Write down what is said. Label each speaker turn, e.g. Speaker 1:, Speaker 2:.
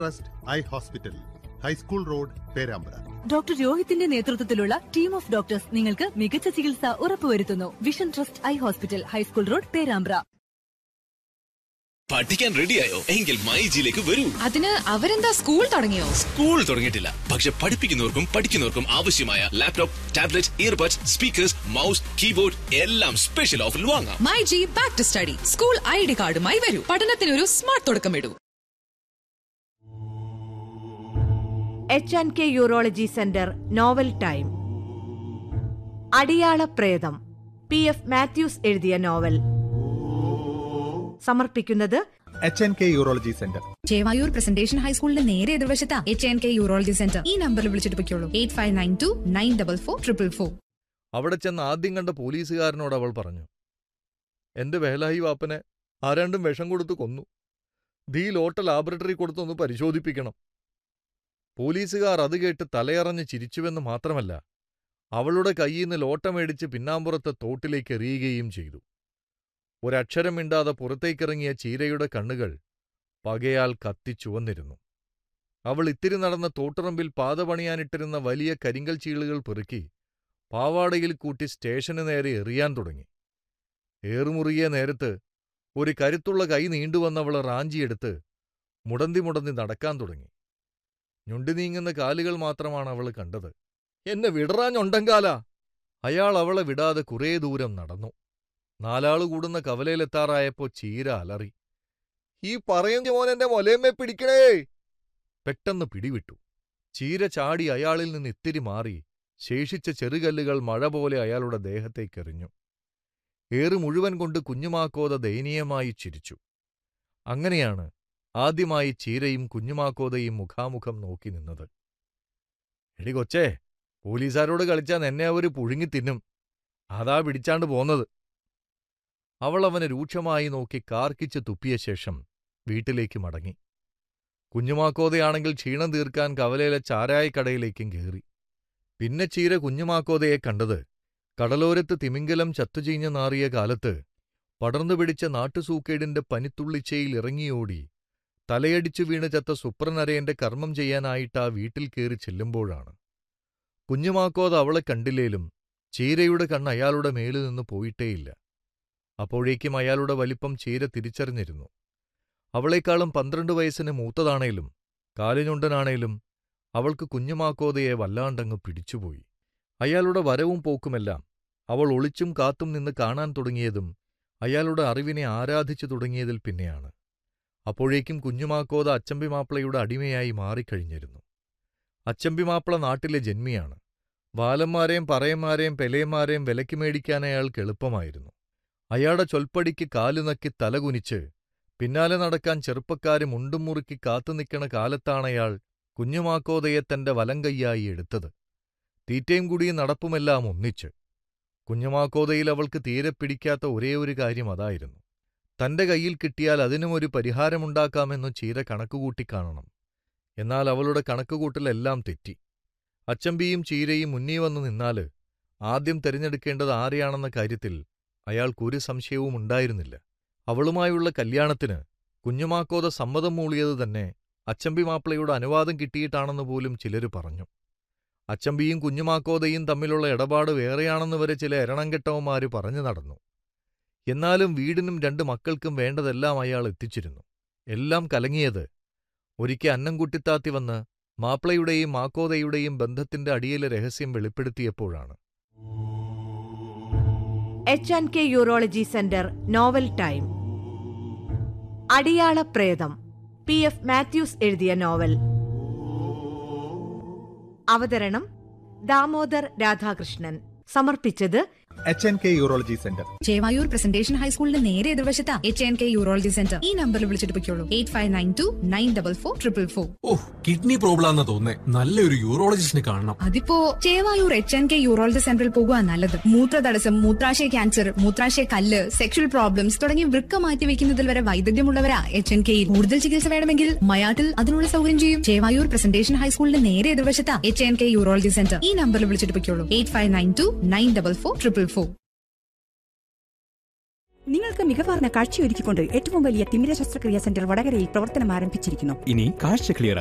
Speaker 1: trust eye hospital high school road Perambra
Speaker 2: doctor രോഹിത്തിന്റെ നേതൃത്വത്തിലുള്ള team of doctors നിങ്ങൾക്ക് മികച്ച ചികിത്സ ഉറപ്പുവരുത്തുന്നു vision trust eye hospital high school road Perambra
Speaker 3: പഠിക്കാൻ റെഡിയായോ എങ്കിൽ മൈജിയിലേക്ക് വരൂ
Speaker 4: അതിന് അവരെന്താ സ്കൂൾ തുടങ്ങിയോ
Speaker 3: സ്കൂൾ തുടങ്ങിയിട്ടില്ല പക്ഷെ പഠിപ്പിക്കുന്നവർക്കും പഠിക്കുന്നവർക്കും ആവശ്യമായ laptop tablet earbuds speakers mouse keyboard എല്ലാം സ്പെഷ്യൽ ഓഫറിൽ വാങ്ങാം
Speaker 4: my G back to study school I D കാർഡുമായി വരൂ പഠനത്തിനൊരു സ്മാർട്ട് തുടക്കമിടൂ
Speaker 5: H and K urology centre novel time Adiyala Pretham P F Mathews എഴുതിയ നോവൽ സമർപ്പിക്കുന്നത്
Speaker 6: H N K urology centre
Speaker 7: Chevayur presentation ഹൈസ്കൂളിന്റെ നേരെ എതിർവശത്താ H N K urology centre ഈ നമ്പറിൽ വിളിച്ചിട്ട് പൊയ്ക്കോളൂ eight five nine two nine double four triple four
Speaker 8: അവിടെ ചെന്ന് ആദ്യം കണ്ട പോലീസുകാരനോട് അവൾ പറഞ്ഞു എന്റെ വേലായി വാപ്പനെ ആരാണ്ടും വിഷം കൊടുത്ത് കൊന്നു ദീ ലോട്ട ലാബറട്ടറി കൊടുത്തൊന്ന് പരിശോധിപ്പിക്കണം പോലീസുകാർ അത് കേട്ട് തലയറഞ്ഞ് ചിരിച്ചുവെന്ന് മാത്രമല്ല അവളുടെ കയ്യിൽ നിന്ന് ലോട്ട മേടിച്ച് പിന്നാമ്പുറത്തെ തോട്ടിലേക്ക് എറിയുകയും ചെയ്തു ഒരക്ഷരം മിണ്ടാതെ പുറത്തേക്കിറങ്ങിയ ചീരയുടെ കണ്ണുകൾ പകയാൽ കത്തിച്ചുവന്നിരുന്നു അവൾ ഇത്തിരി നടന്ന തോട്ടുറമ്പിൽ പാത പണിയാനിട്ടിരുന്ന വലിയ കരിങ്കൽ ചീളുകൾ പെറുക്കി പാവാടയിൽ കൂട്ടി സ്റ്റേഷന് നേരെ എറിയാൻ തുടങ്ങി ഏറുമുറുകിയ നേരത്ത് ഒരു കരുത്തുള്ള കൈ നീണ്ടുവന്നവൾ റാഞ്ചിയെടുത്ത് മുടന്തി മുടന്തി നടക്കാൻ തുടങ്ങി ഞൊണ്ടി നീങ്ങുന്ന കാലുകൾ മാത്രമാണ് അവൾ കണ്ടത് എന്നെ വിടറാഞ്ഞുണ്ടങ്കാല അയാൾ അവളെ വിടാതെ കുറേ ദൂരം നടന്നു നാലാളു കൂടുന്ന കവലയിലെത്താറായപ്പോ ചീര അലറി ഈ പറയുന്ന മോൻ എന്റെ മൊലേമ്മെ പിടിക്കണേ പെട്ടെന്ന് പിടിവിട്ടു ചീര ചാടി അയാളിൽ നിന്ന് ഇത്തിരി മാറി ശേഷിച്ച ചെറുകല്ലുകൾ മഴ പോലെ അയാളുടെ ദേഹത്തേക്കെറിഞ്ഞു ഏറ് മുഴുവൻ കൊണ്ട് കുഞ്ഞുമാക്കോത ദയനീയമായി ചിരിച്ചു അങ്ങനെയാണ് ആദ്യമായി ചീരയും കുഞ്ഞുമാക്കോതയും മുഖാമുഖം നോക്കി നിന്നത് എടി കൊച്ചേ പോലീസുകാരോട് കളിച്ചാൽ എന്നെ അവര് പുഴുങ്ങി തിന്നും അതാ പിടിച്ചാണ്ട് പോന്നത് അവൾ അവനെ രൂക്ഷമായി നോക്കി കാർക്കിച്ച് തുപ്പിയ ശേഷം വീട്ടിലേക്ക് മടങ്ങി കുഞ്ഞുമാക്കോതയാണെങ്കിൽ ക്ഷീണം തീർക്കാൻ കവലയിലെ ചാരായക്കടയിലേക്കും കയറി പിന്നെ ചീര കുഞ്ഞുമാക്കോതയെ കണ്ടത് കടലോരത്ത് തിമിംഗലം ചത്തുചീഞ്ഞ നാറിയ കാലത്ത് പടർന്നു പിടിച്ച നാട്ടുസൂക്കേടിന്റെ പനിത്തുള്ളിച്ചയിൽ ഇറങ്ങിയോടി തലയടിച്ചു വീണ് ചത്ത സുപ്രനരയന്റെ കർമ്മം ചെയ്യാനായിട്ട് ആ വീട്ടിൽ കയറി ചെല്ലുമ്പോഴാണ് കുഞ്ഞുമാക്കോത അവളെ കണ്ടില്ലേലും ചീരയുടെ കണ്ണ് അയാളുടെ മേലിൽ നിന്ന് പോയിട്ടേയില്ല അപ്പോഴേക്കും അയാളുടെ വലിപ്പം ചീര തിരിച്ചറിഞ്ഞിരുന്നു അവളെക്കാളും പന്ത്രണ്ട് വയസ്സിന് മൂത്തതാണേലും കാലിഞ്ഞുണ്ടനാണേലും അവൾക്ക് കുഞ്ഞുമാക്കോതയെ വല്ലാണ്ടങ്ങ് പിടിച്ചുപോയി അയാളുടെ വരവും പോക്കുമെല്ലാം അവൾ ഒളിച്ചും കാത്തും നിന്ന് കാണാൻ തുടങ്ങിയതും അയാളുടെ അറിവിനെ ആരാധിച്ചു തുടങ്ങിയതിൽ പിന്നെയാണ് അപ്പോഴേക്കും കുഞ്ഞുമാക്കോത അച്ചമ്പിമാപ്പിളയുടെ അടിമയായി മാറിക്കഴിഞ്ഞിരുന്നു അച്ചമ്പിമാപ്പിള നാട്ടിലെ ജന്മിയാണ് വാലന്മാരെയും പറയന്മാരെയും പെലയന്മാരെയും വിലയ്ക്ക് മേടിക്കാൻ അയാൾക്ക് എളുപ്പമായിരുന്നു അയാളുടെ ചൊൽപ്പടിക്ക് കാലുനക്കി തലകുനിച്ച് പിന്നാലെ നടക്കാൻ ചെറുപ്പക്കാരെ മുണ്ടും മുറുക്കി കാത്തുനിൽക്കണ കാലത്താണയാൾ കുഞ്ഞുമാക്കോതയെ തന്റെ വലങ്കയ്യായി എടുത്തത് തീറ്റയും കുടിയും നടപ്പുമെല്ലാം ഒന്നിച്ച് കുഞ്ഞുമാക്കോതയിൽ അവൾക്ക് തീരെ പിടിക്കാത്ത ഒരേ ഒരു കാര്യം അതായിരുന്നു തന്റെ കയ്യിൽ കിട്ടിയാൽ അതിനും ഒരു പരിഹാരമുണ്ടാക്കാമെന്നു ചീര കണക്കുകൂട്ടി കാണണം എന്നാൽ അവളുടെ കണക്കുകൂട്ടലെല്ലാം തെറ്റി അച്ചമ്പിയും ചീരയും മുന്നീ വന്നു നിന്നാല് ആദ്യം തിരഞ്ഞെടുക്കേണ്ടത് ആരെയാണെന്ന കാര്യത്തിൽ അയാൾക്കൊരു സംശയവും ഉണ്ടായിരുന്നില്ല അവളുമായുള്ള കല്യാണത്തിന് കുഞ്ഞുമാക്കോത സമ്മതം മൂളിയത് തന്നെ അച്ചമ്പി മാപ്പിളയുടെ അനുവാദം കിട്ടിയിട്ടാണെന്ന് പോലും ചിലര് പറഞ്ഞു അച്ചമ്പിയും കുഞ്ഞുമാക്കോതയും തമ്മിലുള്ള ഇടപാട് വേറെയാണെന്ന് വരെ ചില എരണംകെട്ടവന്മാര് പറഞ്ഞു നടന്നു എന്നാലും വീടിനും രണ്ട് മക്കൾക്കും വേണ്ടതെല്ലാം അയാൾ എത്തിച്ചിരുന്നു എല്ലാം കലങ്ങിയത് ഒരിക്കൽ അന്നംകുട്ടിത്താത്തി വന്ന് മാപ്പിളയുടെയും മാക്കോതയുടെയും ബന്ധത്തിന്റെ അടിയിലെ രഹസ്യം വെളിപ്പെടുത്തിയപ്പോഴാണ്
Speaker 5: H and K urology centre novel time Adiyala Pretham P F Mathews എഴുതിയ നോവൽ അവതരണം ദാമോദർ രാധാകൃഷ്ണൻ സമർപ്പിച്ചത്
Speaker 6: H N K urology centre
Speaker 7: Chevayur presentation ഹൈസ്കൂളിന്റെ നേരെ എതിർവശത്താ H N K urology centre ഈ നമ്പറിൽ വിളിച്ചിട്ട് പൊയ്ക്കോളൂ eight five nine two nine double four triple four
Speaker 9: ഓ കിഡ്നി പ്രോബ്ലം ആണെന്ന് തോന്നേ നല്ലൊരു യൂറോളജിസ്റ്റിനെ കാണണം
Speaker 7: അതിപ്പോ Chevayur H N K urology സെന്ററിൽ പോകുക നല്ലത് മൂത്രതടസ്സം മൂത്രാശയ ക്യാൻസർ മൂത്രാശയ കല്ല് സെക്ഷൽ പ്രോബ്ലംസ് തുടങ്ങി വൃക്ക മാറ്റി വെക്കുന്നതിൽ വരെ വൈദഗ്ധ്യമുള്ളവരാ എച്ച് എൻ കെയിൽ കൂടുതൽ ചികിത്സ വേണമെങ്കിൽ മയാട്ടിൽ അതിനുള്ള സൗകര്യം ചെയ്യും ചേവായൂർ പ്രസന്റേഷൻ ഹൈസ്കൂളിന്റെ നേരെ എതിർവശത്താ H N K urology centre ഈ നമ്പറിൽ വിളിച്ചിട്ട് പൊയ്ക്കോളൂ eight five nine two nine double four triple four
Speaker 10: നിങ്ങൾക്ക് മികവാർന്ന കാഴ്ചയൊരുക്കിക്കൊണ്ട് ഏറ്റവും വലിയ തിമിര ശസ്ത്രക്രിയാ സെന്റർ വടകരയിൽ പ്രവർത്തനം ആരംഭിച്ചിരിക്കുന്നു
Speaker 11: ഇനി കാഴ്ച ക്ലിയർ